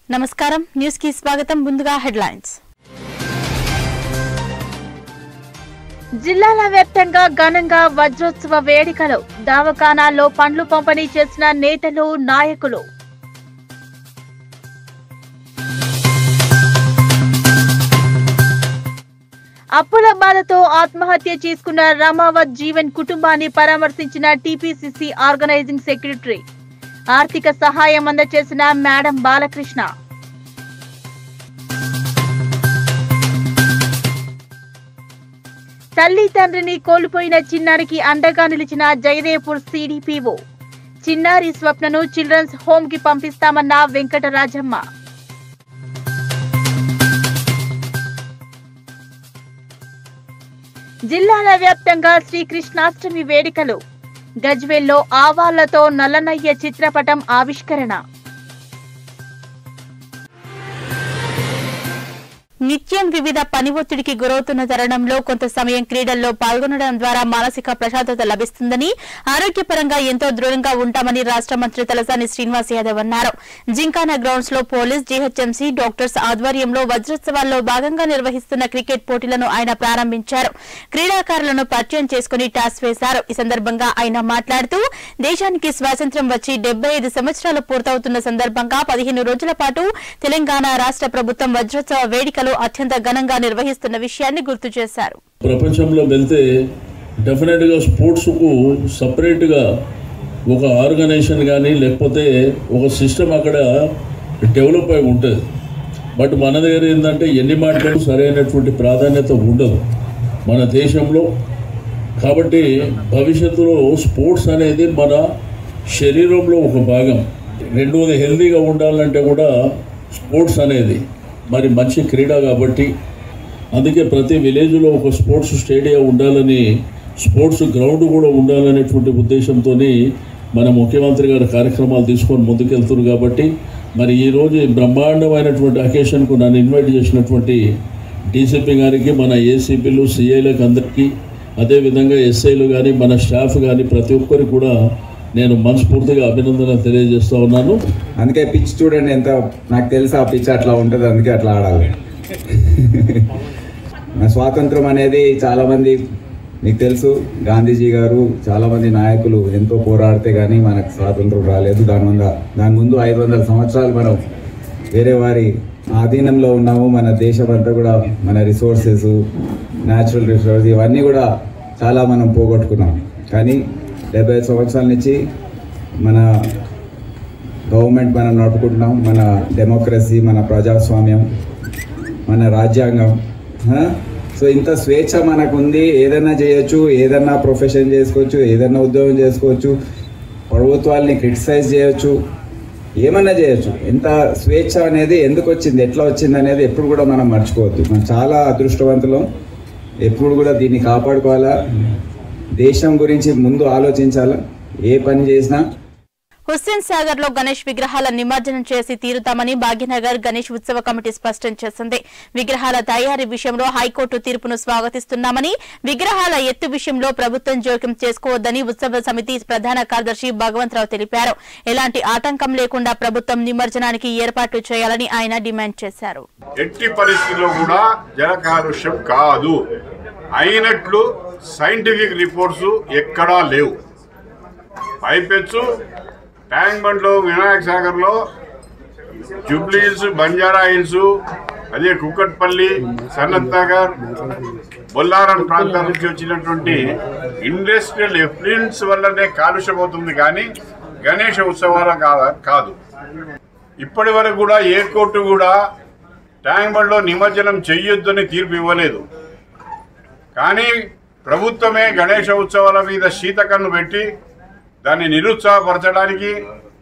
నమస్కారం న్యూస్ కి స్వాగతం ముందుగా హెడ్లైన్స్ జిల్లాల వ్యాప్తంగా ఘనంగా వజ్రోత్సవ వేడుకలు దవాఖానాల్లో పండ్లు పంపిణీ చేసిన నేతలు నాయకులు అప్పుల బాధతో ఆత్మహత్య చేసుకున్న రమావత్ జీవన్ కుటుంబాన్ని పరామర్శించిన టీపీసీసీ ఆర్గనైజింగ్ సెక్రటరీ ఆర్థిక సహాయం అందజేసిన మేడం బాలకృష్ణ తల్లి తండ్రిని కోల్పోయిన చిన్నారికి అండగా నిలిచిన జయదేవ్పూర్ సిడిపిఓ చిన్నారి స్వప్నను చిల్డ్రన్స్ హోమ్ కి పంపిస్తామన్న వెంకటరాజమ్మ జిల్లాల వ్యాప్తంగా శ్రీకృష్ణాష్టమి వేడుకలు గజ్వేల్లో ఆవాళ్లతో నల్లనయ్య చిత్రపటం ఆవిష్కరణ నిత్యం వివిధ పని ఒత్తిడికి గురవుతున్న తరుణంలో కొంత సమయం క్రీడల్లో పాల్గొనడం ద్వారా మానసిక ప్రశాంతత లభిస్తుందని ఆరోగ్యపరంగా ఎంతో దృఢంగా ఉంటామని రాష్ట మంత్రి తలసాని శ్రీనివాస్ యాదవ్ అన్నారు జింకానా గ్రౌండ్స్ లో పోలీస్ జీహెచ్ఎంసీ డాక్టర్స్ ఆధ్వర్యంలో వజ్రోత్సవాల్లో భాగంగా నిర్వహిస్తున్న క్రికెట్ పోటీలను ఆయన ప్రారంభించారు క్రీడాకారులను పరిచయం చేసుకుని టాస్ వేశారు ఈ సందర్భంగా ఆయన మాట్లాడుతూ దేశానికి స్వాతంత్ర్యం వచ్చి డెబ్బై ఐదు సంవత్సరాలు పూర్తవుతున్న సందర్భంగా పదిహేను రోజుల పాటు తెలంగాణ రాష్ట ప్రభుత్వం వజ్రోత్సవ వేడుకలు అత్యంత ఘనంగా నిర్వహిస్తున్న విషయాన్ని గుర్తు చేశారు ప్రపంచంలో వెళ్తే డెఫినెట్గా స్పోర్ట్స్కు సపరేట్గా ఒక ఆర్గనైజేషన్ కానీ లేకపోతే ఒక సిస్టమ్ అక్కడ డెవలప్ అయి ఉంటుంది బట్ మన దగ్గర ఏంటంటే ఎన్ని మాటలు సరైనటువంటి ప్రాధాన్యత ఉండదు మన దేశంలో కాబట్టి భవిష్యత్తులో స్పోర్ట్స్ అనేది మన శరీరంలో ఒక భాగం రెండవది హెల్తీగా ఉండాలంటే కూడా స్పోర్ట్స్ అనేది మరి మంచి క్రీడ కాబట్టి అందుకే ప్రతి విలేజ్లో ఒక స్పోర్ట్స్ స్టేడియం ఉండాలని స్పోర్ట్స్ గ్రౌండ్ కూడా ఉండాలనేటువంటి ఉద్దేశంతో మన ముఖ్యమంత్రి గారు కార్యక్రమాలు తీసుకొని ముందుకెళ్తున్నారు కాబట్టి మరి ఈరోజు ఈ బ్రహ్మాండమైనటువంటి అకేషన్కు నన్ను ఇన్వైట్ చేసినటువంటి డీసీపీ గారికి మన ఏసీపీలు సిఐలకు అందరికీ అదేవిధంగా ఎస్ఐలు కానీ మన స్టాఫ్ కానీ ప్రతి ఒక్కరికి కూడా నేను మనస్ఫూర్తిగా అభినందన తెలియజేస్తా ఉన్నాను అందుకే పిచ్ చూడండి ఎంత నాకు తెలుసు ఆ పిచ్ అట్లా ఉంటుంది అందుకే అట్లా ఆడాలి మన స్వాతంత్రం అనేది చాలామంది మీకు తెలుసు గాంధీజీ గారు చాలామంది నాయకులు ఎంతో పోరాడితే కానీ మనకు స్వాతంత్రం రాలేదు దాని ముందు దాని ముందు ఐదు వందల సంవత్సరాలు మనం వేరే వారి ఆధీనంలో ఉన్నాము మన దేశం అంతా కూడా మన రిసోర్సెస్ న్యాచురల్ రిసోర్స్ ఇవన్నీ కూడా చాలా మనం పోగొట్టుకున్నాం కానీ డెబ్బై ఐదు సంవత్సరాల నుంచి మన గవర్నమెంట్ మనం నడుపుకుంటున్నాం మన డెమోక్రసీ మన ప్రజాస్వామ్యం మన రాజ్యాంగం ఆ? సో ఇంత స్వేచ్ఛ మనకు ఉంది ఏదైనా చేయొచ్చు ఏదైనా ప్రొఫెషన్ చేసుకోవచ్చు ఏదైనా ఉద్యోగం చేసుకోవచ్చు ప్రభుత్వాల్ని క్రిటిసైజ్ చేయొచ్చు ఏమన్నా చేయొచ్చు ఎంత స్వేచ్ఛ అనేది ఎందుకు వచ్చింది ఎట్లా వచ్చింది అనేది ఎప్పుడు కూడా మనం మర్చిపోవద్దు మనం చాలా అదృష్టవంతులం ఎప్పుడు కూడా దీన్ని కాపాడుకోవాలా దేశం గురించి ముందు ఆలోచించాలా ఏ పని చేసినా హుస్సేన్ సాగర్ లో గణేష్ విగ్రహాల నిమజ్జనం చేసి తీరుతామని భాగ్యనగర్ గణేష్ ఉత్సవ కమిటీ స్పష్టం చేసింది విగ్రహాల తయారీ విషయంలో హైకోర్టు తీర్పును స్వాగతిస్తున్నామని విగ్రహాల ఎత్తు విషయంలో ప్రభుత్వం జోక్యం చేసుకోవద్దని ఉత్సవ సమితి ప్రధాన కార్యదర్శి భగవంతరావు తెలిపారు ఎలాంటి ఆటంకం లేకుండా ప్రభుత్వం నిమజ్జనానికి ఏర్పాట్లు చేయాలని ఆయన డిమాండ్ చేశారు ఎట్టి పరిస్థితుల్లో కూడా జల కాలుష్యం కాదు అయినట్లు సైంటిఫిక్ రిపోర్ట్స్ ఎక్కడా లేవు పైపెచ్చు ట్యాంక్ బండ్లో వినాయక సాగర్లో జూబ్లీ హిల్స్ బంజారా హిల్స్ అదే కుక్కట్పల్లి సనత్ నగర్ బొల్లారం ప్రాంతాల నుంచి వచ్చినటువంటి ఇండస్ట్రియల్ ఎఫ్లుయెన్స్ వల్లనే కాలుష్యం అవుతుంది కానీ గణేష ఉత్సవాల కాదా- కాదు ఇప్పటి వరకు కూడా ఏ కోర్టు కూడా ట్యాంక్ బండ్లో నిమజ్జనం చెయ్యొద్దని తీర్పు ఇవ్వలేదు కానీ ప్రభుత్వమే గణేష ఉత్సవాల మీద శీతకన్ను పెట్టి దాన్ని నిరుత్సాహపరచడానికి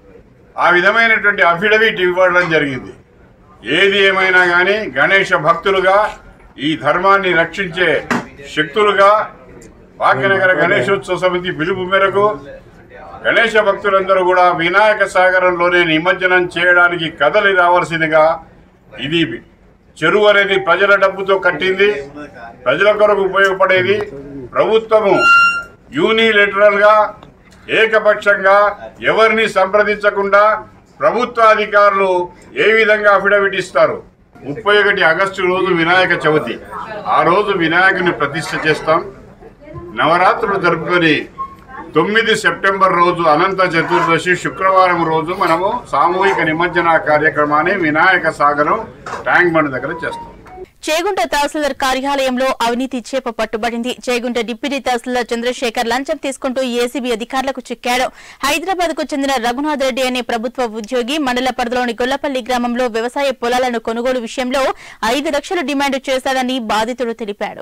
ఆ విధమైనటువంటి అఫిడవిట్ ఇవ్వడం జరిగింది ఏది ఏమైనా కానీ గణేష భక్తులుగా ఈ ధర్మాన్ని రక్షించే శక్తులుగా భాగ్యనగర గణేశోత్సవ సమితి పిలుపు మేరకు గణేష భక్తులందరూ కూడా వినాయక సాగరంలోనే నిమజ్జనం చేయడానికి కదలి రావాల్సిందిగా ఇది చెరువు అనేది ప్రజల డబ్బుతో కట్టింది ప్రజల కొరకు ఉపయోగపడేది ప్రభుత్వము యూనిలేటరల్ గా ఏకపక్షంగా ఎవరిని సంప్రదించకుండా ప్రభుత్వ అధికారులు ఏ విధంగా అఫిడవిట్ ఇస్తారు ముప్పై ఒకటి ఆగస్టు రోజు వినాయక చవితి ఆ రోజు వినాయకుని ప్రతిష్ఠ చేస్తాం నవరాత్రులు జరుపుకొని తొమ్మిది సెప్టెంబర్ రోజు అనంత చతుర్దశి శుక్రవారం రోజు మనము సామూహిక నిమజ్జన కార్యక్రమాన్ని వినాయక సాగరం ట్యాంక్ బండ్ దగ్గర చేస్తాం చేగుంట తహసీల్దార్ కార్యాలయంలో అవినీతి చేప పట్టుబడింది చేగుంట డిప్యూటీ తహసీల్దార్ చంద్రశేఖర్ లంచం తీసుకుంటూ ఏసీబీ అధికారులకు చిక్కాడు హైదరాబాద్ కు చెందిన రఘునాథ్ రెడ్డి అనే ప్రభుత్వ ఉద్యోగి మండల పరిధిలోని గొల్లపల్లి గ్రామంలో వ్యవసాయ పొలాలను కొనుగోలు విషయంలో ఐదు లక్షలు డిమాండ్ చేశాడని బాధితుడు తెలిపాడు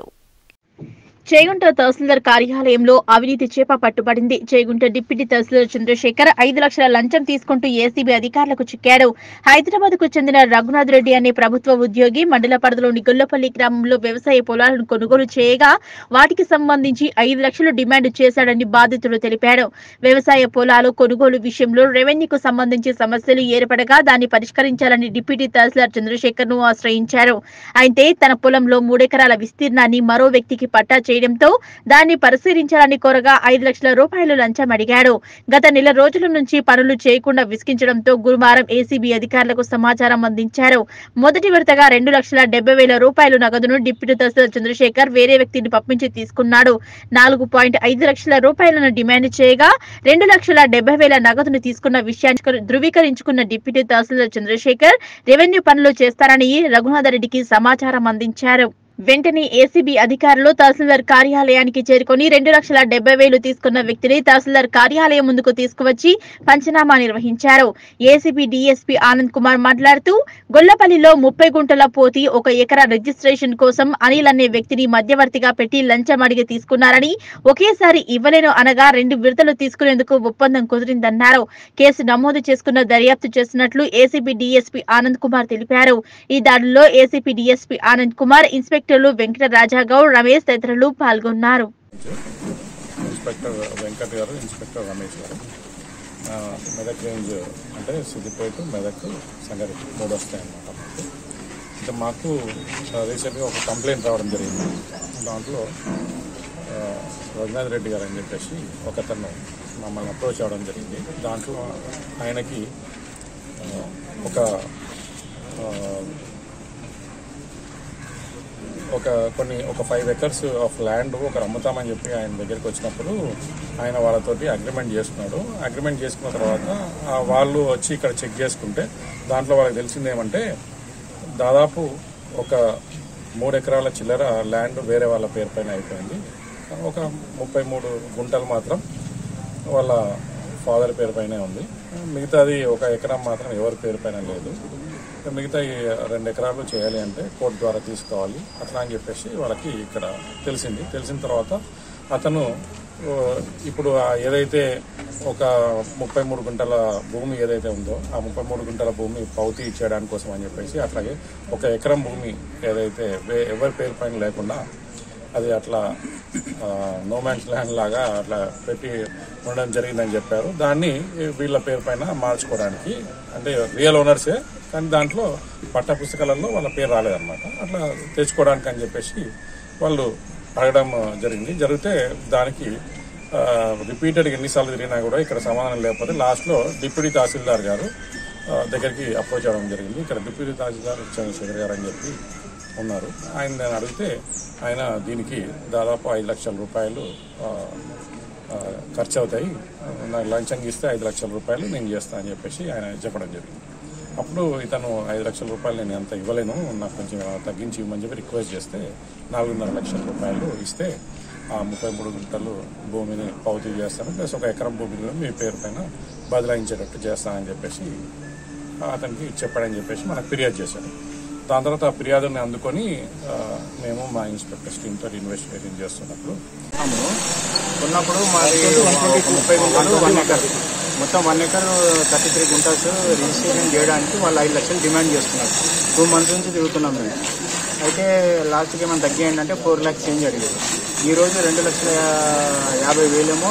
చేగుంట తహసీల్దార్ కార్యాలయంలో అవినీతి చేప పట్టుబడింది చేగుంట డిప్యూటీ తహసీల్దార్ చంద్రశేఖర్ ఐదు లక్షల లంచం తీసుకుంటూ ఏసీబీ అధికారులకు చిక్కాడు హైదరాబాద్ కు చెందిన రఘునాథ్ రెడ్డి అనే ప్రభుత్వ ఉద్యోగి మండల పరిధిలోని గొల్లపల్లి గ్రామంలో వ్యవసాయ పొలాలను కొనుగోలు చేయగా వాటికి సంబంధించి ఐదు లక్షలు డిమాండ్ చేశాడని బాధితుడు తెలిపాడు వ్యవసాయ పొలాలు కొనుగోలు విషయంలో రెవెన్యూకు సంబంధించి సమస్యలు ఏర్పడగా దాన్ని పరిష్కరించాలని డిప్యూటీ తహసీల్దార్ చంద్రశేఖర్ ను ఆశ్రయించారు అయితే తన పొలంలో మూడెకరాల విస్తీర్ణాన్ని మరో వ్యక్తికి పట్టా చేయడంతో దాన్ని పరిశీలించాలని కోరగా ఐదు లక్షల రూపాయలు లంచం అడిగాడు గత నెల రోజుల నుంచి పనులు చేయకుండా విసిగించడంతో గురువారం ఏసీబీ అధికారులకు సమాచారం అందించారు మొదటి విడతగా రెండు లక్షల డెబ్బై వేల రూపాయలు నగదును డిప్యూటీ తహసీల్దార్ చంద్రశేఖర్ వేరే వ్యక్తిని పంపించి తీసుకున్నాడు నాలుగు పాయింట్ ఐదు లక్షల రూపాయలను డిమాండ్ చేయగా రెండు లక్షల డెబ్బై వేల నగదును తీసుకున్న విషయాన్ని ధృవీకరించుకున్న డిప్యూటీ తహసీల్దార్ చంద్రశేఖర్ రెవెన్యూ పనులు చేస్తారని రఘునాథరెడ్డికి సమాచారం అందించారు వెంటనే ఏసీబీ అధికారులు తహసీల్దార్ కార్యాలయానికి చేరుకొని రెండు లక్షల డెబ్బై వేలు తీసుకున్న వ్యక్తిని తహసీల్దార్ కార్యాలయం ముందుకు తీసుకువచ్చి పంచనామా నిర్వహించారు ఏసీబీ డీఎస్పీ ఆనంద్ కుమార్ మాట్లాడుతూ గొల్లపల్లిలో ముప్పై గుంటల పోతి ఒక ఎకరా రిజిస్ట్రేషన్ కోసం అనిల్ అనే వ్యక్తిని మధ్యవర్తిగా పెట్టి లంచం అడిగి తీసుకున్నారని ఒకేసారి ఇవ్వలేను అనగా రెండు విడతలు తీసుకునేందుకు ఒప్పందం కుదిరిందన్నారు కేసు నమోదు చేసుకున్న దర్యాప్తు చేస్తున్నట్లు ఏసీబీ డీఎస్పీ ఆనంద్ కుమార్ తెలిపారు ఈ దాడుల్లో ఏసీపీ డీఎస్పీ ఆనంద్ కుమార్ ఇన్స్పెక్టర్లు వెంకట రాజాగౌడ్ రమేష్ తదితరులు పాల్గొన్నారు ఇన్స్పెక్టర్ వెంకట్ గారు ఇన్స్పెక్టర్ రమేష్ గారు ఆ, మెదక్ రేంజ్ అంటే సిద్దిపేట మెదక్ సంగారెడ్డి మూడు వస్తాయి అన్నమాట మాకు అంటే మాకు ఆ, రీసెంట్గా ఒక కంప్లైంట్ రావడం జరిగింది దాంట్లో ఆ, రఘునాథ్ రెడ్డి గారు అని చెప్పేసి ఒకతను మమ్మల్ని అప్రోచ్ అవ్వడం జరిగింది దాంట్లో ఆయనకి ఆ, ఒక ఆ, ఒక కొన్ని ఒక ఫైవ్ ఎకర్స్ ఆఫ్ ల్యాండ్ ఒకరు అమ్ముతామని చెప్పి ఆయన దగ్గరికి వచ్చినప్పుడు ఆయన వాళ్ళతోటి అగ్రిమెంట్ చేసుకున్నాడు అగ్రిమెంట్ చేసుకున్న తర్వాత ఆ వాళ్ళు వచ్చి ఇక్కడ చెక్ చేసుకుంటే దాంట్లో వాళ్ళకి తెలిసింది ఏమంటే దాదాపు ఒక మూడు ఎకరాల చిల్లర ల్యాండ్ వేరే వాళ్ళ పేరు పైన అయిపోయింది ఒక ముప్పై మూడు గుంటలు మాత్రం వాళ్ళ ఫాదర్ పేరు పైనే ఉంది మిగతాది ఒక ఎకరం మాత్రం ఎవరి పేరు పైన లేదు మిగతా ఈ రెండు ఎకరాలు చేయాలి అంటే కోర్టు ద్వారా తీసుకోవాలి అట్లా అని చెప్పేసి వాళ్ళకి ఇక్కడ తెలిసింది తెలిసిన తర్వాత అతను ఓ, ఇప్పుడు ఆ ఏదైతే ఒక ముప్పై మూడు గుంటల భూమి ఏదైతే ఉందో ఆ ముప్పై మూడు గుంటల భూమి పౌతి ఇచ్చేయడానికి కోసం అని చెప్పేసి అట్లాగే ఒక ఎకరం భూమి ఏదైతే వే- ఎవరి పేరు పైన లేకుండా అది అట్లా నో మ్యాన్స్ ల్యాండ్ లాగా అట్లా పెట్టి ఉండడం జరిగిందని చెప్పారు దాన్ని వీళ్ళ పేరు పైన మార్చుకోవడానికి అంటే రియల్ ఓనర్సే కానీ దాంట్లో పట్ట పుస్తకాలలో వాళ్ళ పేరు రాలేదన్నమాట అట్లా తెచ్చుకోవడానికి అని చెప్పేసి వాళ్ళు అడగడం జరిగింది జరిగితే దానికి రిపీటెడ్గా ఎన్నిసార్లు తిరిగినా కూడా ఇక్కడ సమాధానం లేకపోతే లాస్ట్లో డిప్యూటీ తహసీల్దార్ గారు ఆ, దగ్గరికి అప్రోచ్ అవ్వడం జరిగింది ఇక్కడ డిప్యూటీ తహసీల్దార్ చంద్రశేఖర్ గారు అని చెప్పి ఉన్నారు ఆయన నేను అడిగితే ఆయన దీనికి దాదాపు ఐదు లక్షల రూపాయలు ఆ, ఆ, ఖర్చు అవుతాయి నాకు లంచం ఇస్తే ఐదు లక్షల రూపాయలు నేను చేస్తాను అని చెప్పేసి ఆయన చెప్పడం జరిగింది అప్పుడు ఇతను ఐదు లక్షల రూపాయలు నేను అంత ఇవ్వలేను నాకు కొంచెం తగ్గించి ఇవ్వమని చెప్పి రిక్వెస్ట్ చేస్తే నాలుగున్నర లక్షల రూపాయలు ఇస్తే ఆ ముప్పై మూడు గుంటలు భూమిని పౌతి చేస్తాను ప్లస్ ఒక ఎకరం భూమిని కూడా మీ పేరు పైన బదలాయించేటట్టు చేస్తానని చెప్పేసి అతనికి చెప్పాడని చెప్పేసి మనకు ఫిర్యాదు చేశాడు దాని తర్వాత ఆ ఫిర్యాదుని అందుకొని ఆ, మేము మా ఇన్స్పెక్టర్స్ టీంతో ఇన్వెస్టిగేషన్ చేస్తున్నప్పుడు ఉన్నాము. ఉన్నప్పుడు మాది ఒక ముప్పై గుంటలు వన్ ఎకర్ మొత్తం వన్ ఎకర్ థర్టీ త్రీ గుంటాస్ రిజిస్ట్రేషన్ చేయడానికి వాళ్ళు ఐదు లక్షలు డిమాండ్ చేస్తున్నారు టూ మంత్స్ నుంచి తిరుగుతున్నాం మేము అయితే లాస్ట్కి ఏమైనా తగ్గియండి అంటే ఫోర్ ల్యాక్స్ చేంజ్ అడిగారు ఈ రోజు రెండు లక్షల యాభై వేలేమో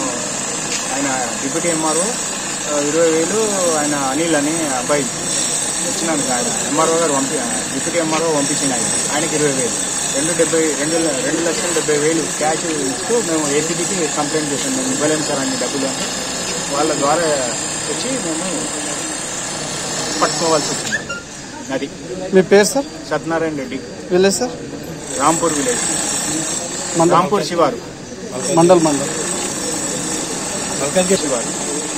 ఆయన డిప్యూటీ ఎంఆర్ఓ ఇరవై వేలు ఆయన అనిల్ అని అబ్బాయి వచ్చినాను ఆయన ఎంఆర్ఓ గారు పంపి డిప్యూటీ ఎంఆర్ఓ పంపించిన ఆయన ఆయనకి ఇరవై వేలు రెండు డెబ్బై రెండు రెండు లక్షల డెబ్బై వేలు క్యాష్ ఇస్తూ మేము ఏసీబీకి కంప్లైంట్ చేసాం మేము ఇవ్వలేము సార్ అన్ని డబ్బులు అని వాళ్ళ ద్వారా వచ్చి మేము పట్టుకోవాల్సి వచ్చింది అది మీ పేరు sir Satyanarayana Reddy village sir Rampur village mandal Rampur శివారు మండల్ మండల్ శివారు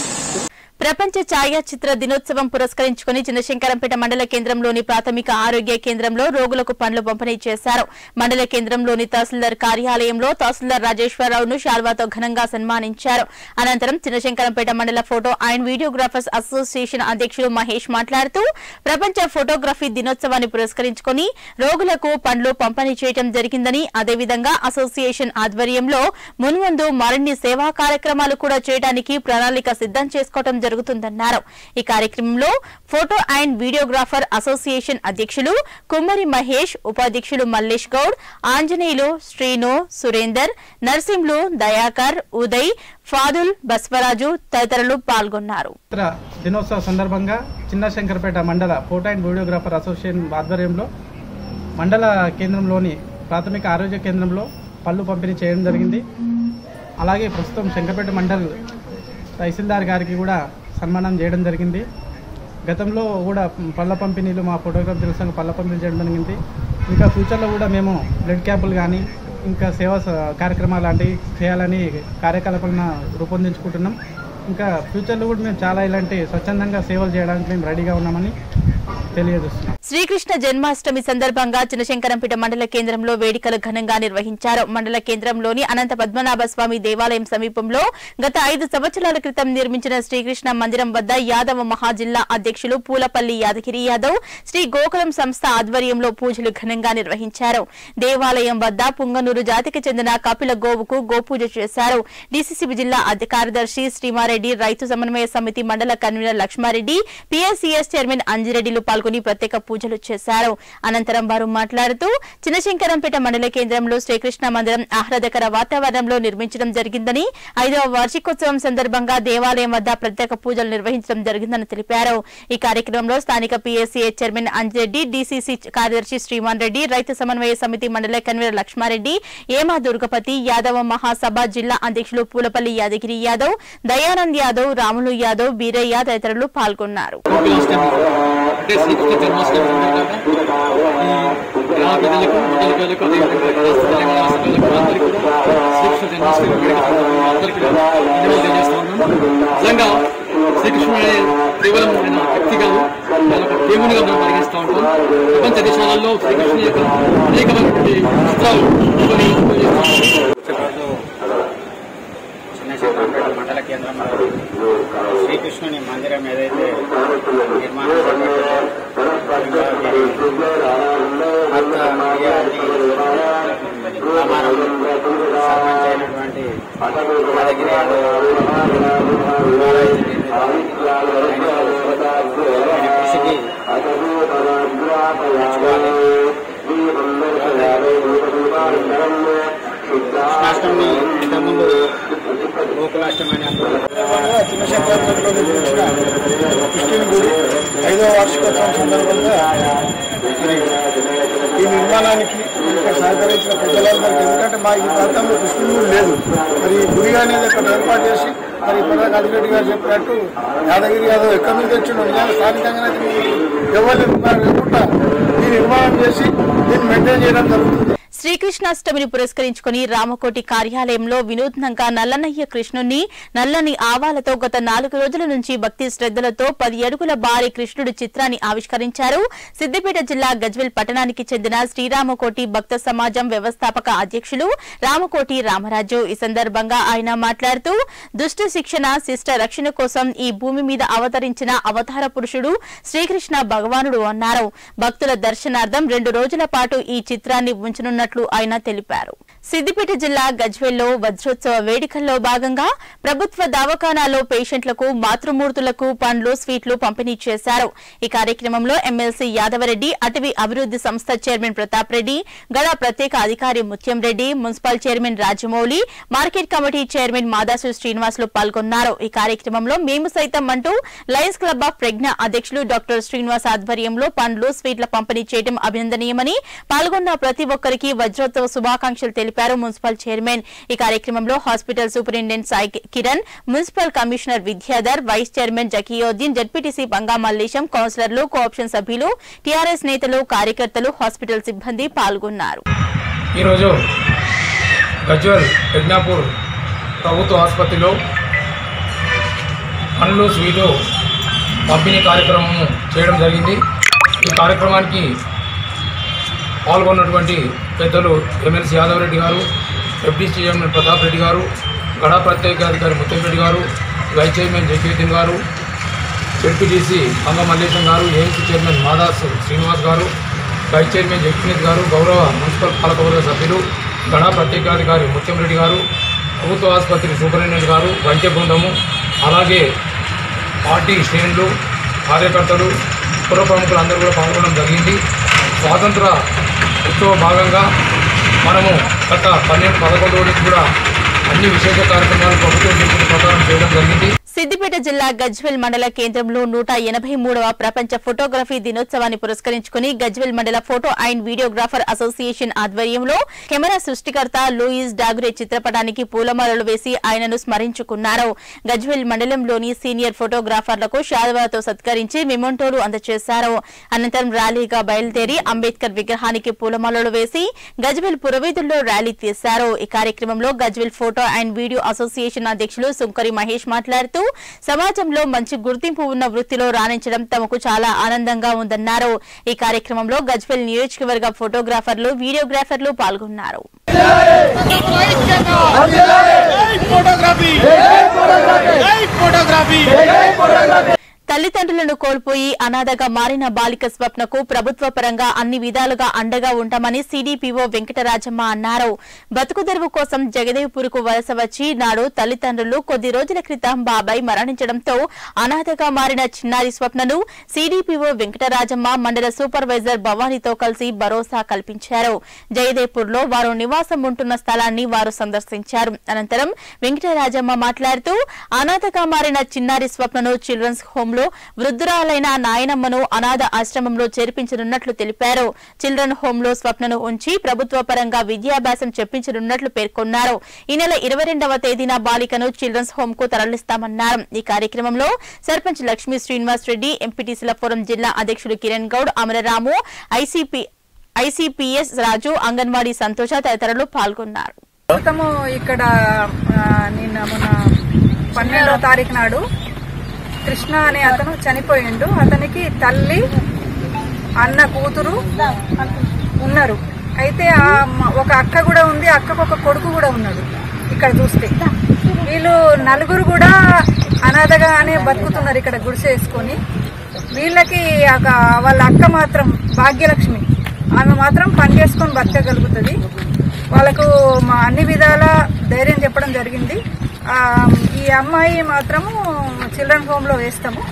ప్రపంచ ఛాయాచిత్ర దినోత్సవం పురస్కరించుకుని చిన్నశంకరంపేట మండల కేంద్రంలోని ప్రాథమిక ఆరోగ్య కేంద్రంలో రోగులకు పండ్లు పంపిణీ చేశారు మండల కేంద్రంలోని తహసీల్దార్ కార్యాలయంలో తహసీల్దార్ రాజేశ్వరరావును శాల్వాతో ఘనంగా సన్మానించారు అనంతరం చిన్నశంకరంపేట మండల ఫోటో అండ్ వీడియోగ్రాఫర్స్ అసోసియేషన్ అధ్యక్షులు మహేష్ మాట్లాడుతూ ప్రపంచ ఫోటోగ్రఫీ దినోత్సవాన్ని పురస్కరించుకుని రోగులకు పండ్లు పంపిణీ చేయడం జరిగిందని అదేవిధంగా అసోసియేషన్ ఆధ్వర్యంలో మున్ముందు మరిన్ని సేవా కార్యక్రమాలు కూడా చేయడానికి ప్రణాళిక సిద్దం చేసుకోవడం జరుగుతుందన్నారు ఈ కార్యక్రమంలో ఫోటో అండ్ వీడియోగ్రాఫర్ అసోసియేషన్ అధ్యక్షులు కుమ్మరి మహేష్ ఉపాధ్యక్షులు మల్లేష్ గౌడ్ ఆంజనేయులు శ్రీను సురేందర్ నర్సింహులు దయాకర్ ఉదయ్ ఫాదుల్ బస్వరాజు తదితరులు పాల్గొన్నారు చిత్ర దినోత్సవ సందర్భంగా చిన్న శంకరపేట మండల ఫోటో అండ్ వీడియోగ్రాఫర్ అసోసియేషన్ ఆధ్వర్యంలో మండల కేంద్రంలోని ప్రాథమిక ఆరోగ్య కేంద్రంలో పళ్ళు పంపిణీ చేయడం జరిగింది అలాగే ప్రస్తుతం శంకరపేట మండల్ తహసీల్దార్ గారికి కూడా సన్మానం చేయడం జరిగింది గతంలో కూడా పళ్ళ పంపిణీలు మా ఫోటోగ్రాఫ్ దినోత్సవం పళ్ళ పంపిణీ చేయడం జరిగింది ఇంకా ఫ్యూచర్లో కూడా మేము బ్లడ్ క్యాంపులు కానీ ఇంకా సేవా స- కార్యక్రమాలు లాంటివి చేయాలని కార్యకలాపాలను రూపొందించుకుంటున్నాం ఇంకా ఫ్యూచర్లో కూడా మేము చాలా ఇలాంటి స్వచ్ఛందంగా సేవలు చేయడానికి మేము రెడీగా ఉన్నామని తెలియజేస్తున్నాం శ్రీకృష్ణ జన్మాష్టమి సందర్భంగా చినశంకరంపేట మండల కేంద్రంలో వేడుకలు ఘనంగా నిర్వహించారు మండల కేంద్రంలోని అనంత పద్మనాభ స్వామి దేవాలయం సమీపంలో గత ఐదు సంవత్సరాల క్రితం నిర్మించిన శ్రీకృష్ణ మందిరం వద్ద యాదవ మహాజిల్లా అధ్యక్షులు పూలపల్లి యాదగిరి యాదవ్ శ్రీ గోకులం సంస్థ ఆధ్వర్యంలో పూజలు ఘనంగా నిర్వహించారు దేవాలయం వద్ద పుంగనూరు జాతికి చెందిన కపిల గోవుకు గోపూజ చేశారు డీసీసీబీ జిల్లా అధ్య కార్యదర్శి శ్రీమారెడ్డి రైతు సమన్వయ సమితి మండల కన్వీనర్ లక్ష్మారెడ్డి పీఎస్సీఎస్ చైర్మన్ అంజిరెడ్డిలు పాల్గొని ప్రత్యేక పూజలు చేశారు అనంతరం వారు మాట్లాడుతూ చిన్నశంకరంపేట మండల కేంద్రంలో శ్రీకృష్ణ మందిరం ఆహ్లాదకర వాతావరణంలో నిర్మించడం జరిగిందని ఐదవ వార్షికోత్సవం సందర్భంగా దేవాలయం వద్ద ప్రత్యేక పూజలు నిర్వహించడం జరిగిందని తెలిపారు ఈ కార్యక్రమంలో స్థానిక పీఎస్సీఏ చైర్మన్ అంజిరెడ్డి డీసీసీ కార్యదర్శి శ్రీమాన్ రెడ్డి రైతు సమన్వయ సమితి మండల కన్వీనర్ లక్ష్మారెడ్డి ఏమా దుర్గపతి యాదవ మహాసభ జిల్లా అధ్యక్షులు పూలపల్లి యాదగిరి యాదవ్ దయానంద్ యాదవ్ రాములు యాదవ్ బీరయ్య తదితరులు పాల్గొన్నారు గోకులాష్టమి అంటే శ్రీకృష్ణ జన్మాష్టమి సందర్భంగా ఈ గ్రామ ప్రజలకు మండల ప్రజలకు అదేవిధంగా రాష్ట్ర తెలంగాణ రాష్ట్ర ప్రజలకు అందరికీ కూడా శ్రీకృష్ణ జన్మాష్టమి వేడుక సందర్భంగా అందరికీ కూడా ధన్యవాదాలు తెలియజేస్తా ఉన్నాం నిజంగా శ్రీకృష్ణుడే కేవలం ఆయన వ్యక్తి కాదు ఆయన ఒక దేవునిగా మనం పరిగణిస్తూ ఉంటాం ప్రపంచ దేశాలలో శ్రీకృష్ణుని యొక్క అనేకమైనటువంటి చిత్రాలు కొన్ని ఈరోజు చిన్న శంకరంపేట మండల కేంద్రంలో శ్రీకృష్ణుని మందిరం ఏదైతే నిర్మాణం చేపట్టారో, ఇంకా దీని భక్త మిర్యాలని ప్రమాణం సర్పంచ్ అయినటువంటి యాదగిరి యాదవ్ ద్వారా ఇది నిర్మితం. ఆయన కృషికి మెచ్చుకోవాలి. కృష్ణాష్టమి ఇంతకుముందు గోకులాష్టమి అని అంటారు చిన్నశంకరంలో నిర్మించిన కృష్ణుని గుడి ఐదవ వార్షికోత్సవం సందర్భంగా మరి ఈ నిర్మాణానికి ఇక్కడ సహకరించిన ప్రజలందరికీ ఎందుకంటే మా ఈ ప్రాంతంలో కృష్ణుని గుడి లేదు మరి ఈ గుడి అనేది ఇక్కడ ఏర్పాటు చేసి మరి ఇప్పటిదాకా అధిరెడ్డి గారు చెప్పినట్టు యాదగిరి యాదవ్ ఎక్కడి నుంచి వచ్చిండో నిజంగా స్థానికంగానే ఎవరు నిర్మాణం లేకుండా ఈ నిర్మాణం చేసి దీన్ని మెయింటైన్ చేయడం జరుగుతుంది శ్రీకృష్ణాష్టమిని పురస్కరించుకుని రామకోటి కార్యాలయంలో వినూత్నంగా నల్లనయ్య కృష్ణుణ్ణి నల్లని ఆవాలతో గత నాలుగు రోజుల నుంచి భక్తి శ్రద్దలతో పది అడుగుల భారీ కృష్ణుడి చిత్రాన్ని ఆవిష్కరించారు సిద్దిపేట జిల్లా గజ్వెల్ పట్టణానికి చెందిన శ్రీరామకోటి భక్త సమాజం వ్యవస్థాపక అధ్యక్షులు రామకోటి రామరాజు ఈ సందర్భంగా ఆయన మాట్లాడుతూ దుష్ట శిక్షణ శిష్ట రక్షణ కోసం ఈ భూమి మీద అవతరించిన అవతార పురుషుడు శ్రీకృష్ణ భగవానుడు అన్నారు భక్తుల దర్శనార్థం రెండు రోజుల పాటు ఈ చిత్రాన్ని ఉంచనున్నట్లు ఆయన తెలిపారు సిద్దిపేట జిల్లా గజ్వెల్లో వజ్రోత్సవ వేడుకల్లో భాగంగా ప్రభుత్వ దవాఖానాలో పేషెంట్లకు మాతృమూర్తులకు పండ్లు స్వీట్లు పంపిణీ చేశారు ఈ కార్యక్రమంలో ఎమ్మెల్సీ యాదవరెడ్డి అటవీ అభివృద్ది సంస్థ చైర్మన్ ప్రతాప్ రెడ్డి గడ ప్రత్యేక అధికారి Mutyam Reddy municipal chairman Rajamouli market committee chairman Madasu Srinivasulu పాల్గొన్నారు ఈ కార్యక్రమంలో మేము సైతం అంటూ లయన్స్ క్లబ్ ఆఫ్ ప్రజ్ఞ అధ్యక్షులు డాక్టర్ శ్రీనివాస్ ఆధ్వర్యంలో పండ్లు స్వీట్ల పంపిణీ చేయడం అభినందనీయమని పాల్గొన్న ప్రతి ఒక్కరికి వజ్రోత్సవ శుభాకాంక్షలు తెలిపారు మున్సిపల్ చైర్మన్ ఈ కార్యక్రమంలో hospital superintendent Sai Kiran municipal commissioner Vidyadhar vice chairman Zakiuddin ZPTC Banga Mallesham కౌన్సిలర్లు కోఆప్షన్ సభ్యులు టీఆర్ఎస్ నేతలు కార్యకర్తలు హాస్పిటల్ సిబ్బంది పాల్గొన్నారు ఈరోజు గజ్వల్ యజ్ఞాపూర్ ప్రభుత్వ ఆసుపత్రిలో పండ్లు స్వీటు పంపిణీ కార్యక్రమం చేయడం జరిగింది ఈ కార్యక్రమానికి పాల్గొన్నటువంటి పెద్దలు ఎమ్మెల్సీ యాదవ్ రెడ్డి గారు ఎఫ్డీ చైర్మన్ ప్రతాప్ రెడ్డి గారు గడా ప్రత్యేకాధికారి ముత్తంరెడ్డి గారు వైస్ చైర్మన్ జకీద్దీన్ గారు జడ్పీటీసీ అంగ మల్లేశం గారు ఏఎంసీ చైర్మన్ మాదాస్ శ్రీనివాస్ గారు వైస్ చైర్మన్ జగన్నేత్ గారు గౌరవ మున్సిపల్ పాలకవర్గ సభ్యులు గణా ప్రత్యేకాధికారి ముత్యంరెడ్డి గారు ప్రభుత్వ ఆసుపత్రి సూపరింటెండెంట్ గారు వైద్య బృందము అలాగే పార్టీ శ్రేణులు కార్యకర్తలు పుర ప్రముఖులు అందరూ కూడా పాల్గొనడం జరిగింది స్వాతంత్ర ఉత్సవ భాగంగా మనము గత పన్నెండు పదకొండు రోజులు కూడా అన్ని విశేష కార్యక్రమాలు ప్రభుత్వం చెప్పిన ప్రకారం చేయడం జరిగింది సిద్దిపేట జిల్లా గజ్వెల్ మండల కేంద్రంలో నూట ఎనభై మూడవ ప్రపంచ ఫోటోగ్రఫీ దినోత్సవాన్ని పురస్కరించుకుని గజ్వెల్ మండల ఫోటో అండ్ వీడియోగ్రాఫర్ అసోసియేషన్ ఆధ్వర్యంలో కెమెరా సృష్టికర్త లూయిస్ డాగురే చిత్రపటానికి పూలమాలలు వేసి ఆయనను స్మరించుకున్నారు గజ్వెల్ మండలంలోని సీనియర్ ఫోటోగ్రాఫర్లకు శాలువాతో సత్కరించి మెమోంటోలు అందజేశారు అనంతరం ర్యాలీగా బయలుదేరి అంబేద్కర్ విగ్రహానికి పూలమాలలు వేసి గజ్వెల్ పురవీధుల్లో ర్యాలీ తీశారు ఈ కార్యక్రమంలో Gajwel photo and video association అధ్యక్షులు సుంకరి మహేష్ మాట్లాడుతూ సమాజంలో మంచి గుర్తింపు ఉన్న వృత్తిలో రాణించడం తమకు చాలా ఆనందంగా ఉందన్నారు ఈ కార్యక్రమంలో గజ్వెల్ నియోజకవర్గ ఫోటోగ్రాఫర్లు వీడియోగ్రాఫర్లు పాల్గొన్నారు తల్లిదండ్రులను కోల్పోయి అనాథగా మారిన బాలిక స్వప్నకు ప్రభుత్వ పరంగా అన్ని విధాలుగా అండగా ఉంటామని సీడీపీఓ వెంకటరాజమ్మ అన్నారు బతుకు తెరువు కోసం జగదేవ్పూర్కు వలస వచ్చి నాడు తల్లిదండ్రులు కొద్ది రోజుల క్రితం బాబాయ్ మరణించడంతో అనాథగా మారిన చిన్నారి స్వప్నను సీడీపీఓ వెంకటరాజమ్మ మండల సూపర్వైజర్ భవానీతో కలిసి భరోసా కల్పించారు జయదేవ్పూర్లో వారు నివాసం ఉంటున్న స్థలాన్ని వారు సందర్శించారు అనంతరం వెంకటరాజమ్మ మాట్లాడుతూ అనాథగా మారిన చిన్నారి స్వప్నను చిల్డ్రన్స్ హోంలో వృద్ధురాలైన నాయనమ్మను అనాథ ఆశ్రమంలో చేర్పించనున్నట్లు తెలిపారు చిల్డ్రన్ హోంలో స్వప్నను ఉంచి ప్రభుత్వ పరంగా విద్యాభ్యాసం చెప్పించనున్నట్లు పేర్కొన్నారు ఈ నెల ఇరవై రెండవ తేదీన బాలికను చిల్డ్రన్స్ హోం కు తరలిస్తామన్నారు ఈ కార్యక్రమంలో సర్పంచ్ లక్ష్మీ శ్రీనివాస్ రెడ్డి ఎంపీటీసీల ఫోరం జిల్లా అధ్యక్షుడు కిరణ్ గౌడ్ అమరరాము ఐసీపీ ఐసీపీఎస్ రాజు అంగన్వాడీ సంతోష తదితరులు పాల్గొన్నారు ప్రస్తుతము ఇక్కడ ఆ, నిన్న మొన్న పన్నెండవ తారీఖు నాడు కృష్ణ అనే అతను చనిపోయిండు అతనికి తల్లి అన్న కూతురు ఉన్నారు అయితే ఆ మ- ఒక అక్క కూడా ఉంది అక్కకు ఒక కొడుకు కూడా ఉన్నాడు ఇక్కడ చూస్తే వీళ్ళు నలుగురు కూడా అనాథగానే బతుకుతున్నారు ఇక్కడ గుడిసె వేసుకొని వీళ్ళకి ఒక- వాళ్ళ అక్క మాత్రం భాగ్యలక్ష్మి ఆమె మాత్రం పని చేసుకొని బతకగలుగుతుంది వాళ్ళకు మా అన్ని విధాల ధైర్యం చెప్పడం జరిగింది ఆ, ఈ అమ్మాయి మాత్రము చిల్డ్రన్ హోమ్ లో వేస్తాము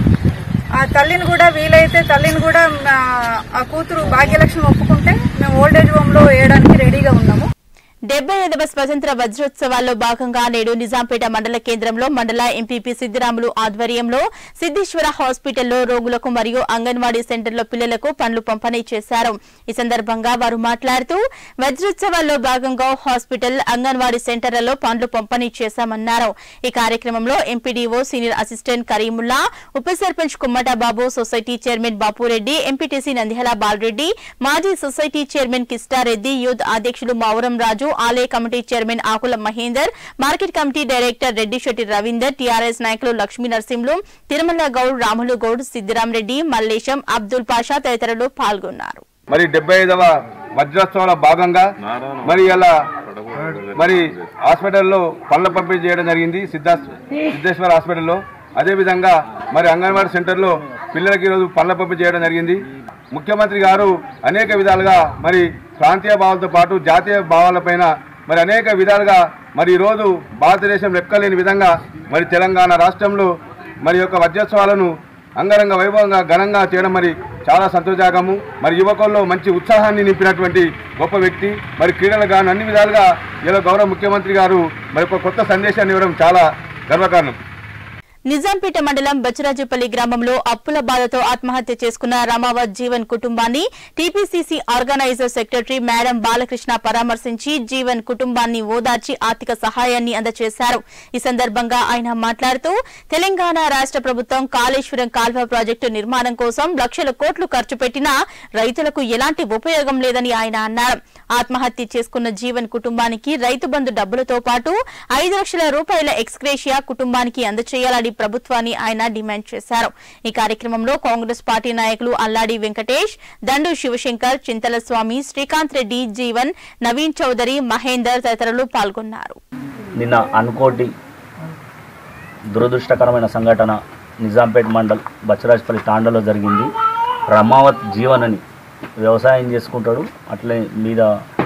ఆ తల్లిని కూడా వీలైతే తల్లిని కూడా మా- ఆ కూతురు భాగ్యలక్ష్మి ఒప్పుకుంటే మేము ఓల్డేజ్ హోమ్ లో వేయడానికి రెడీగా ఉన్నాము డెబ్బై ఐదవ స్వతంత్ర వజ్రోత్సవాల్లో భాగంగా నేడు నిజాంపేట మండల కేంద్రంలో మండల ఎంపీపీ సిద్దిరాములు ఆధ్వర్యంలో సిద్దేశ్వర హాస్పిటల్లో రోగులకు మరియు అంగన్వాడీ సెంటర్లో పిల్లలకు పండ్లు పంపిణీ చేశారు ఈ సందర్భంగా వారు మాట్లాడుతూ వజ్రోత్సవాల్లో భాగంగా హాస్పిటల్ అంగన్వాడీ సెంటర్లలో పండ్లు పంపిణీ చేశామన్నారు ఈ కార్యక్రమంలో ఎంపీడీఓ సీనియర్ అసిస్టెంట్ కరీముల్లా ఉప sarpanch Kummata Babu society chairman Bapu Reddy MPTC Nandihala Bala Reddy మాజీ సొసైటీ చైర్మన్ కిస్టారెడ్డి యూత్ అధ్యక్షులు మావురం రాజు ఆలయ committee chairman Akula Mahender market committee director Reddishetti Ravinder TRS నాయకులు లక్ష్మీ నరసింహులు తిరుమల గౌడ్ రాములు గౌడ్ సిద్దిరాం రెడ్డి మల్లేశం అబ్దుల్ పాషా తదితరులు పాల్గొన్నారు మరి డెబ్బై ఐదవ వజ్రోత్సవాల భాగంగా మరి ఇలా మరి హాస్పిటల్లో పళ్ళ పంపిణీ చేయడం జరిగింది సిద్ధా సిద్ధేశ్వర హాస్పిటల్లో అదేవిధంగా మరి అంగన్వాడీ సెంటర్లో పిల్లలకి ఈరోజు పళ్ళ పంపిణీ చేయడం జరిగింది ముఖ్యమంత్రి గారు అనేక విధాలుగా మరి ప్రాంతీయ భావాలతో పాటు జాతీయ భావాలపైన మరి అనేక విధాలుగా మరి ఈరోజు భారతదేశం లెక్కలేని విధంగా మరి తెలంగాణ రాష్ట్రంలో మరి యొక్క వజ్రోత్సవాలను అంగరంగ వైభవంగా ఘనంగా చేయడం మరి చాలా సంతోషజనకము మరి యువకుల్లో మంచి ఉత్సాహాన్ని నింపినటువంటి గొప్ప వ్యక్తి మరి క్రీడలు గాను అన్ని విధాలుగా ఇలా గౌరవ ముఖ్యమంత్రి గారు మరి ఒక కొత్త సందేశాన్ని ఇవ్వడం చాలా గర్వకారణం నిజాంపేట మండలం బచ్చరాజుపల్లి గ్రామంలో అప్పుల బాధతో ఆత్మహత్య చేసుకున్న రమావత్ జీవన్ కుటుంబాన్ని TPCC organizer secretary madam Balakrishna పరామర్శించి జీవన్ కుటుంబాన్ని ఓదార్చి ఆర్థిక సహాయాన్ని అందజేశారు ఈ సందర్భంగా ఆయన మాట్లాడుతూ తెలంగాణ రాష్ట్ర ప్రభుత్వం కాళేశ్వరం కాల్వ ప్రాజెక్టు నిర్మాణం కోసం లక్షల కోట్లు ఖర్చు పెట్టినా రైతులకు ఎలాంటి ఉపయోగం లేదని ఆయన అన్నారు ఆత్మహత్య చేసుకున్న జీవన్ కుటుంబానికి రైతు బంధు డబ్బులతో పాటు ఐదు లక్షల రూపాయల ఎక్స్గ్రేషియా కుటుంబానికి అందజేయాలని ప్రభుత్వాన్ని ఆయన డిమాండ్ చేశారు ఈ కార్యక్రమంలో కాంగ్రెస్ పార్టీ నాయకులు అల్లాడి వెంకటేష్ దండు శివశంకర్ చింతల స్వామి శ్రీకాంత్ రెడ్డి జీవన్ నవీన్ చౌదరి మహేందర్ తదితరులు పాల్గొన్నారు నిన్న అనుకోటి దురదృష్టకరమైన సంఘటన నిజాంపేట్ మండల్ బచ్చరాజపల్లి తాండలో జరిగింది రమావత్ జీవన్ అని వ్యవసాయం చేసుకుంటాడు అట్లే మీద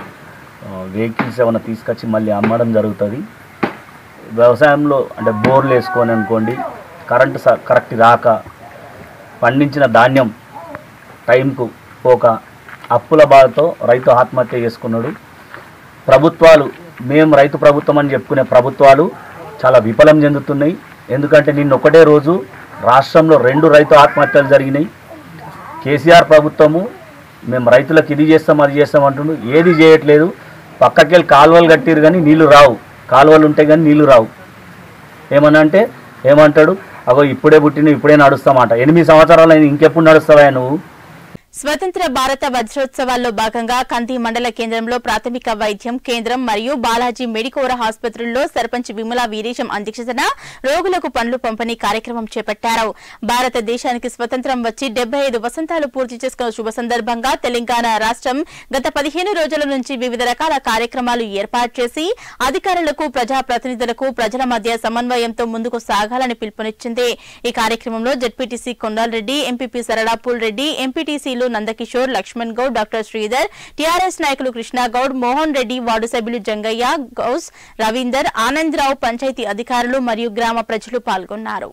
వెహికల్స్ ఏమైనా తీసుకొచ్చి మళ్ళీ అమ్మడం జరుగుతుంది వ్యవసాయంలో అంటే బోర్లు వేసుకొని అనుకోండి కరెంటు స- కరెక్ట్ రాక పండించిన ధాన్యం టైంకు పోక అప్పుల బాధతో రైతు ఆత్మహత్య చేసుకున్నాడు ప్రభుత్వాలు మేము రైతు ప్రభుత్వం అని చెప్పుకునే ప్రభుత్వాలు చాలా విఫలం చెందుతున్నాయి ఎందుకంటే నిన్న ఒకటే రోజు రాష్ట్రంలో రెండు రైతు ఆత్మహత్యలు జరిగినాయి కేసీఆర్ ప్రభుత్వము మేము రైతులకు ఇది చేస్తాం అది చేస్తాం అంటుండు ఏది చేయట్లేదు పక్కకెళ్ళి కాలువలు కట్టిరు కానీ నీళ్లు రావు కాలువలు ఉంటాయి కానీ నీళ్లు రావు ఏమన్నా అంటే ఏమంటాడు అగో ఇప్పుడే పుట్టిన ఇప్పుడే నడుస్తామాట ఎనిమిది సంవత్సరాలు అయింది ఇంకెప్పుడు నడుస్తావా నువ్వు స్వతంత్ర భారత వజ్రోత్సవాల్లో భాగంగా కంది మండల కేంద్రంలో ప్రాథమిక వైద్యం కేంద్రం మరియు బాలాజీ మెడికోర ఆసుపత్రుల్లో సర్పంచ్ విమలా వీరేశం అధ్యక్షతన రోగులకు పండ్లు పంపిణీ కార్యక్రమం చేపట్టారు భారతదేశానికి స్వతంత్రం వచ్చి డెబ్బై ఐదు వసంతాలు పూర్తి చేసుకున్న శుభ సందర్భంగా తెలంగాణ రాష్ట్రం గత పదిహేను రోజుల నుంచి వివిధ రకాల కార్యక్రమాలు ఏర్పాటు చేసి అధికారులకు ప్రజాప్రతినిధులకు ప్రజల మధ్య సమన్వయంతో ముందుకు సాగాలని పిలుపునిచ్చింది ఈ కార్యక్రమంలో జడ్పీటీసీ కొండాలరెడ్డి ఎంపీపీ సరళాపూల్ రెడ్డి ఎంపీటీసీలు నందకిషోర్ లక్ష్మణ్ గౌడ్ డాక్టర్ శ్రీధర్ టీఆర్ఎస్ నాయకులు కృష్ణాగౌడ్ మోహన్ రెడ్డి వార్డు సభ్యులు జంగయ్య గౌస్ రవీందర్ ఆనందరావు పంచాయతీ అధికారులు మరియు గ్రామ ప్రజలు పాల్గొన్నారు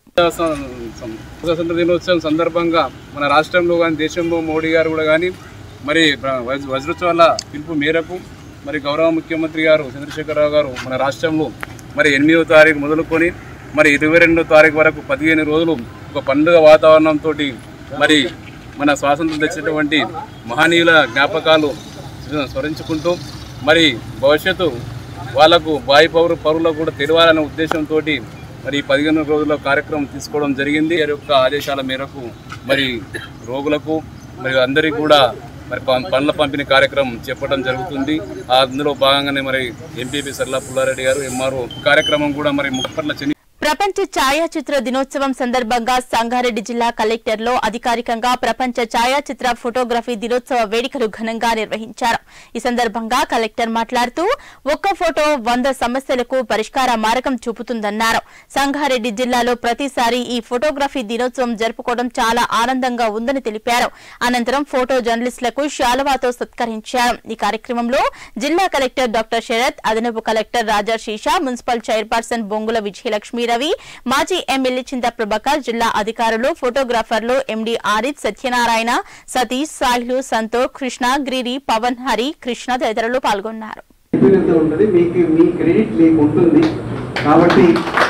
స్వతంత్ర దినోత్సవం సందర్భంగా మన రాష్ట్రంలో కానీ దేశంలో మోడీ గారు కూడా కానీ మరి వజ్- వజ్రోత్సవాల పిలుపు మేరకు మరి గౌరవ ముఖ్యమంత్రి గారు చంద్రశేఖరరావు గారు మన రాష్ట్రంలో మరి ఎనిమిదవ తారీఖు మొదలుకొని మరి ఇరవై రెండో తారీఖు వరకు పదిహేను రోజులు ఒక పండుగ వాతావరణంతో మరి మన స్వాతంత్రం తెచ్చినటువంటి మహనీయుల జ్ఞాపకాలు స్మరించుకుంటూ మరి భవిష్యత్తు వాళ్లకు బాయి పౌరు పౌరులకు కూడా తెలియాలనే ఉద్దేశంతో మరి ఈ పదిహేను రోజుల కార్యక్రమం తీసుకోవడం జరిగింది వారి యొక్క ఆదేశాల మేరకు మరి రోగులకు మరి అందరికీ కూడా మరి పం- పండ్ల పంపిణీ కార్యక్రమం చెప్పడం జరుగుతుంది ఆ అందులో భాగంగానే మరి ఎంపీపీ సర్లా పుల్లారెడ్డి గారు ఎంఆర్ఓ కార్యక్రమం కూడా మరి ముప్పట్ల చెన్ని ప్రపంచ ఛాయాచిత్ర దినోత్సవం సందర్భంగా సంగారెడ్డి జిల్లా కలెక్టర్లో అధికారికంగా ప్రపంచ ఛాయాచిత్ర ఫోటోగ్రఫీ దినోత్సవ వేడుకలు ఘనంగా నిర్వహించారు ఈ సందర్భంగా కలెక్టర్ మాట్లాడుతూ ఒక్క ఫోటో వంద సమస్యలకు పరిష్కార మార్గం చూపుతుందన్నారు సంగారెడ్డి జిల్లాలో ప్రతిసారి ఈ ఫోటోగ్రఫీ దినోత్సవం జరుపుకోవడం చాలా ఆనందంగా ఉందని తెలిపారు అనంతరం ఫోటో జర్నలిస్టులకు శాలువాతో సత్కరించారు ఈ కార్యక్రమంలో జిల్లా కలెక్టర్ డాక్టర్ శరత్ అదనపు collector Raja Shisha municipal chairperson Bongula Vijayalakshmi Ravi మాజీ ఎమ్మెల్యే చింత ప్రభాకర్ జిల్లా అధికారులు ఫోటోగ్రాఫర్లు ఎండీ ఆరిఫ్ సత్యనారాయణ సతీష్ సాహిలు సంతోష్ కృష్ణ గిరి పవన్ హరి కృష్ణ తదితరులు పాల్గొన్నారు ఎక్స్పీరియన్స్ ఉంటుంది మీకు మీ క్రెడిట్ మీకు ఉంటుంది కాబట్టి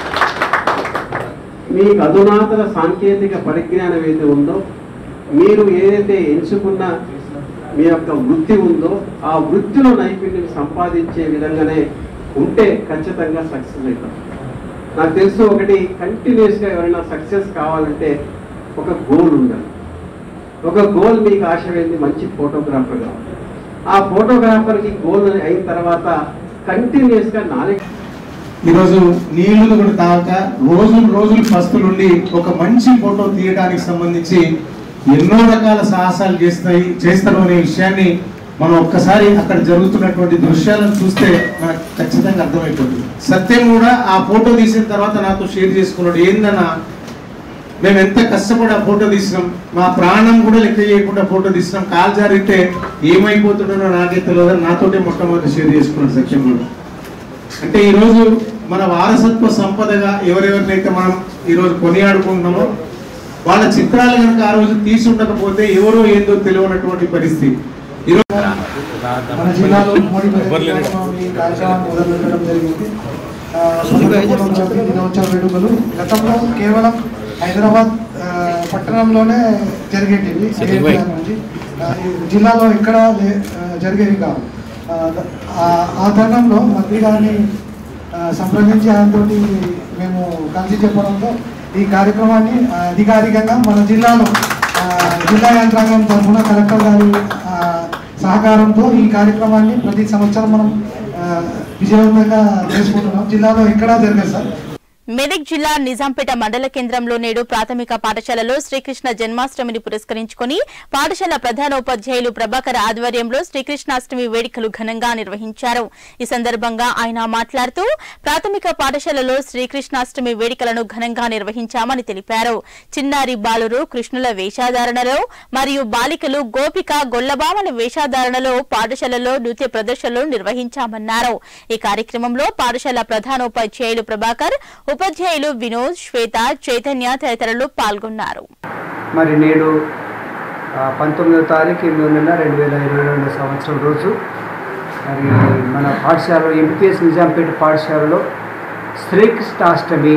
మీకు అధునాతన సాంకేతిక పరిజ్ఞానం ఏదైతే ఉందో మీరు ఏదైతే ఎంచుకున్న మీ యొక్క వృత్తి ఉందో ఆ వృత్తిలో నైపుణ్యం సంపాదించే విధంగానే ఉంటే ఖచ్చితంగా సక్సెస్ అవుతాం నాకు తెలుసు ఒకటి కంటిన్యూస్గా ఎవరైనా సక్సెస్ కావాలంటే ఒక గోల్ ఉండాలి ఒక గోల్ మీకు ఆశమైంది మంచి ఫోటోగ్రాఫర్ కావాలి ఆ ఫోటోగ్రాఫర్కి గోల్ అయిన తర్వాత కంటిన్యూస్గా నాలెడ్జ్ ఈరోజు నీళ్లు కూడా తాగక రోజులు రోజులు పస్తులుండి ఒక మంచి ఫోటో తీయడానికి సంబంధించి ఎన్నో రకాల సాహసాలు చేస్తాయి చేస్తారు అనే విషయాన్ని మనం ఒక్కసారి అక్కడ జరుగుతున్నటువంటి దృశ్యాలను చూస్తే మనకు ఖచ్చితంగా అర్థమైపోతుంది సత్యం కూడా ఆ ఫోటో తీసిన తర్వాత నాతో షేర్ చేసుకున్నాడు ఏందన్నా మేము ఎంత కష్టపడి ఆ ఫోటో తీసినాం మా ప్రాణం కూడా లెక్క చేయకుండా ఫోటో తీసినాం కాలు జారితే ఏమైపోతుండో నాకే తెలియదు నాతోటే మొట్టమొదటి షేర్ చేసుకున్నాడు సత్యం కూడా అంటే ఈరోజు మన వారసత్వ సంపదగా ఎవరెవరినైతే మనం ఈరోజు కొనియాడుకుంటున్నామో వాళ్ళ చిత్రాలు కనుక ఆ రోజు తీసి ఉండకపోతే ఎవరో ఏందో తెలియనటువంటి పరిస్థితి ఈరోజు మన జిల్లాలో మోడీ గారి కార్యక్రమాన్ని కార్యక్రమాన్ని మొదలుపెట్టడం జరిగింది ఆ, సందర్భంలో దినోత్సవ వేడుకలు గతంలో కేవలం హైదరాబాద్ ఆ, పట్టణంలోనే జరిగేటివి ఏఎన్టీఆర్ నుంచి ఆ, ఈ జిల్లాలో ఎక్కడ లే- ఆ, జరిగేవి కావు ఆ, ద- ఆ- ఆ తరుణంలో మంత్రి గారిని ఆ, సంప్రదించి ఆయనతోటి మేము కలిసి చెప్పడంతో ఈ కార్యక్రమాన్ని ఆ, అధికారికంగా మన జిల్లాలో ఆ, జిల్లా యంత్రాంగం తరఫున కలెక్టర్ గారి ఆ, సహకారంతో ఈ కార్యక్రమాన్ని ప్రతి సంవత్సరం మనం ఆ, విజయవంతంగా చేసుకుంటున్నాం జిల్లాలో ఎక్కడా జరగదు సార్ మెదక్ జిల్లా నిజాంపేట మండల కేంద్రంలో నేడు ప్రాథమిక పాఠశాలలో శ్రీకృష్ణ జన్మాష్టమిని పురస్కరించుకుని పాఠశాల ప్రధానోపాధ్యాయులు ప్రభాకర్ ఆధ్వర్యంలో శ్రీకృష్ణాష్టమి వేడుకలు ఘనంగా నిర్వహించారు ఈ సందర్భంగా ఆయన మాట్లాడుతూ ప్రాథమిక పాఠశాలలో శ్రీకృష్ణాష్టమి వేడుకలను ఘనంగా నిర్వహించామని తెలిపారు చిన్నారి బాలురు కృష్ణుల వేషధారణలో మరియు బాలికలు గోపిక గొల్లబామల వేషధారణలో పాఠశాలలో నృత్య ప్రదర్శనలు నిర్వహించామన్నారు ఈ కార్యక్రమంలో పాఠశాల ప్రధానోపాధ్యాయులు ప్రభాకర్ ఉపాధ్యాయులు వినోద్ శ్వేత చైతన్య తదితరులు పాల్గొన్నారు మరి నేడు ఆ, పంతొమ్మిదవ తారీఖు ఎనిమిదో నెల రెండు వేల ఇరవై రెండు సంవత్సరం రోజు మరి మన పాఠశాలలో ఎంపీఎస్ నిజాంపేట పాఠశాలలో శ్రీకృష్ణాష్టమి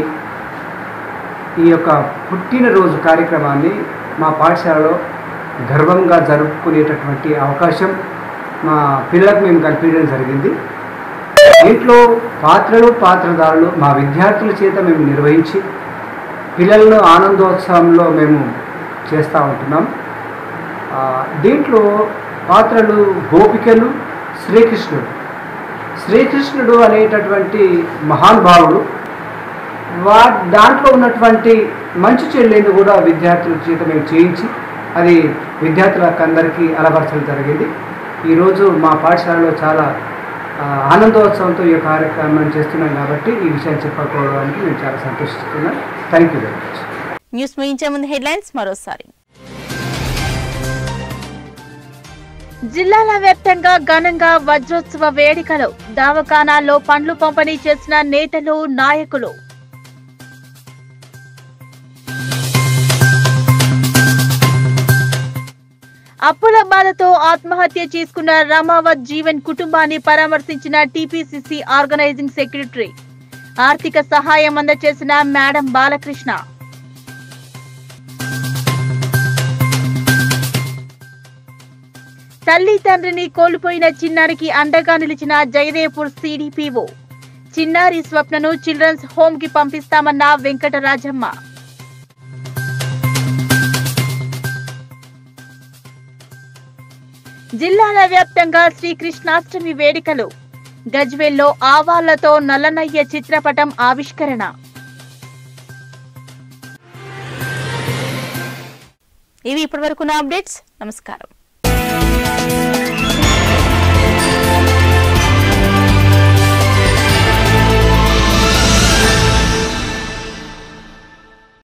ఈ యొక్క పుట్టినరోజు కార్యక్రమాన్ని మా పాఠశాలలో గర్వంగా జరుపుకునేటటువంటి అవకాశం మా పిల్లలకు మేము కల్పించడం జరిగింది దీంట్లో పాత్రలు పాత్రధారులు మా విద్యార్థుల చేత మేము నిర్వహించి పిల్లలను ఆనందోత్సవంలో మేము చేస్తూ ఉంటున్నాం ఆ, దీంట్లో పాత్రలు గోపికలు శ్రీకృష్ణుడు శ్రీకృష్ణుడు అనేటటువంటి మహానుభావుడు వా దాంట్లో ఉన్నటువంటి మంచి చెల్లెని కూడా విద్యార్థుల చేత మేము చేయించి అది విద్యార్థులకు అందరికీ అలవరచడం జరిగింది ఈరోజు మా పాఠశాలలో చాలా ఆ, ఆనందోత్సవంతో ఈ కార్యక్రమం చేస్తున్నాం కాబట్టి ఈ విషయం చెప్పుకోవడానికి మేము చాలా సంతోషిస్తున్నాం thank you very much news ముగించే ముందు హెడ్లైన్స్ మరోసారి జిల్లాల వ్యాప్తంగా ఘనంగా వజ్రోత్సవ వేడుకలు దవాఖానాల్లో పండ్లు పంపిణీ చేసిన నేతలు నాయకులు అప్పుల బాధతో ఆత్మహత్య చేసుకున్న రమావత్ జీవన్ కుటుంబాన్ని పరామర్శించిన టీపీసీసీ ఆర్గనైజింగ్ సెక్రటరీ ఆర్థిక సహాయం అందజేసిన మేడం బాలకృష్ణ తల్లి తండ్రిని కోల్పోయిన చిన్నారికి అండగా నిలిచిన జయదేవ్పూర్ సిడిపిఓ చిన్నారి స్వప్నను చిల్డ్రన్స్ హోమ్ కి పంపిస్తామన్న వెంకటరాజమ్మ జిల్లాల వ్యాప్తంగా శ్రీకృష్ణాష్టమి వేడుకలు గజ్వెల్లో ఆవాళ్లతో నల్లనయ్య చిత్రపటం ఆవిష్కరణ ఇవి ఇప్పటివరకు నా అప్డేట్స్ నమస్కారం